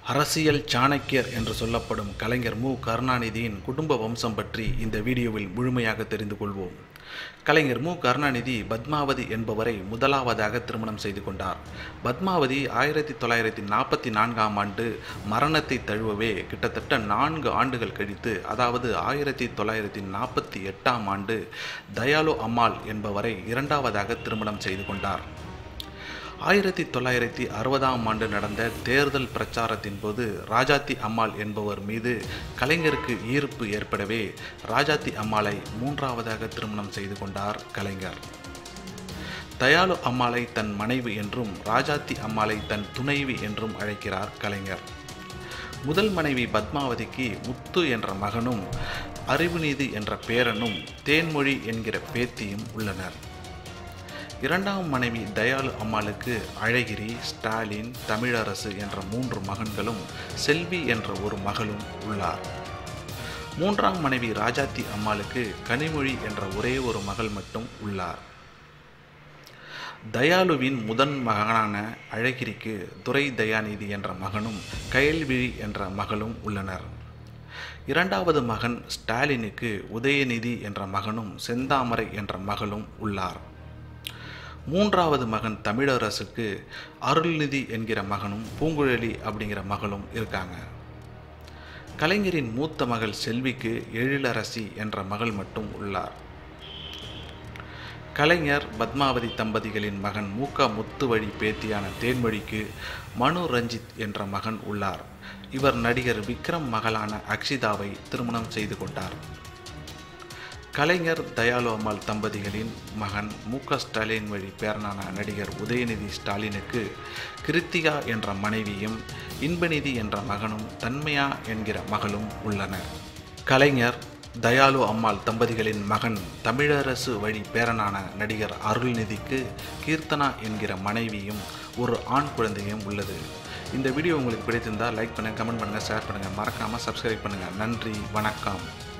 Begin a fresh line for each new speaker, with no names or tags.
அரசியல் சாணக்கியர் என்று சொல்லப்படும் கலைஞர் மு கருணாநிதியின் குடும்ப வம்சம் பற்றி இந்த வீடியோவில் முழுமையாக தெரிந்து கொள்வோம் கலைஞர் மு கருணாநிதி பத்மாவதி என்பவரை முதலாவதாக திருமணம் செய்து கொண்டார் பத்மாவதி ஆயிரத்தி தொள்ளாயிரத்தி நாற்பத்தி நான்காம் ஆண்டு மரணத்தை தழுவவே கிட்டத்தட்ட நான்கு ஆண்டுகள் கழித்து அதாவது ஆயிரத்தி தொள்ளாயிரத்தி நாற்பத்தி எட்டாம் ஆண்டு தயாலு அம்மாள் என்பவரை இரண்டாவதாக திருமணம் செய்து கொண்டார் ஆயிரத்தி தொள்ளாயிரத்தி அறுபதாம் ஆண்டு நடந்த தேர்தல் பிரச்சாரத்தின் போது ராஜாத்தி அம்மாள் என்பவர் மீது கலைஞருக்கு ஈர்ப்பு ஏற்படவே ராஜாத்தி அம்மாளை மூன்றாவதாக திருமணம் செய்து கொண்டார் கலைஞர் தயாலு அம்மாளை தன் மனைவி என்றும் ராஜாத்தி அம்மாளை தன் துணைவி என்றும் அழைக்கிறார் கலைஞர் முதல் மனைவி பத்மாவதிக்கு முத்து என்ற மகனும் அறிவுநீதி என்ற பேரனும் தேன்மொழி என்கிற பேத்தியும் உள்ளனர் இரண்டாம் மனைவி தயாளு அம்மாளுக்கு அழகிரி ஸ்டாலின் தமிழரசு என்ற மூன்று மகன்களும் செல்வி என்ற ஒரு மகளும் உள்ளார் மூன்றாம் மனைவி ராஜாத்தி அம்மாளுக்கு கனிமொழி என்ற ஒரே ஒரு மகள் மட்டும் உள்ளார் தயாலுவின் முதன் மகனான அழகிரிக்கு துரை தயாநிதி என்ற மகனும் கயல்விழி என்ற மகளும் உள்ளனர் இரண்டாவது மகன் ஸ்டாலினுக்கு உதயநிதி என்ற மகனும் செந்தாமரை என்ற மகளும் உள்ளார் மூன்றாவது மகன் தமிழரசுக்கு அருள்நிதி என்கிற மகனும் பூங்குழலி அப்படிங்கிற மகளும் இருக்காங்க கலைஞரின் மூத்த மகள் செல்விக்கு எழிலரசி என்ற மகள் மட்டும் உள்ளார் கலைஞர் பத்மாவதி தம்பதிகளின் மகன் மூக்க முத்துவழி பேத்தியான தேன்மொழிக்கு மனு ரஞ்சித் என்ற மகன் உள்ளார் இவர் நடிகர் விக்ரம் மகளான அக்ஷிதாவை திருமணம் செய்து கொண்டார் கலைஞர் தயாலு அம்மாள் தம்பதிகளின் மகன் மு க ஸ்டாலின் வழி பேரனான நடிகர் உதயநிதி ஸ்டாலினுக்கு கிருத்திகா என்ற மனைவியும் இன்பநிதி என்ற மகனும் தன்மையா என்கிற மகளும் உள்ளனர் கலைஞர் தயாலு அம்மாள் தம்பதிகளின் மகன் தமிழரசு வழி பேரனான நடிகர் அருள்நிதிக்கு கீர்த்தனா என்கிற மனைவியும் ஒரு ஆண் குழந்தையும் உள்ளது இந்த வீடியோ உங்களுக்கு பிடித்திருந்தால் லைக் பண்ணுங்கள் கமெண்ட் பண்ணுங்கள் ஷேர் பண்ணுங்கள் மறக்காமல் சப்ஸ்கிரைப் பண்ணுங்கள் நன்றி வணக்கம்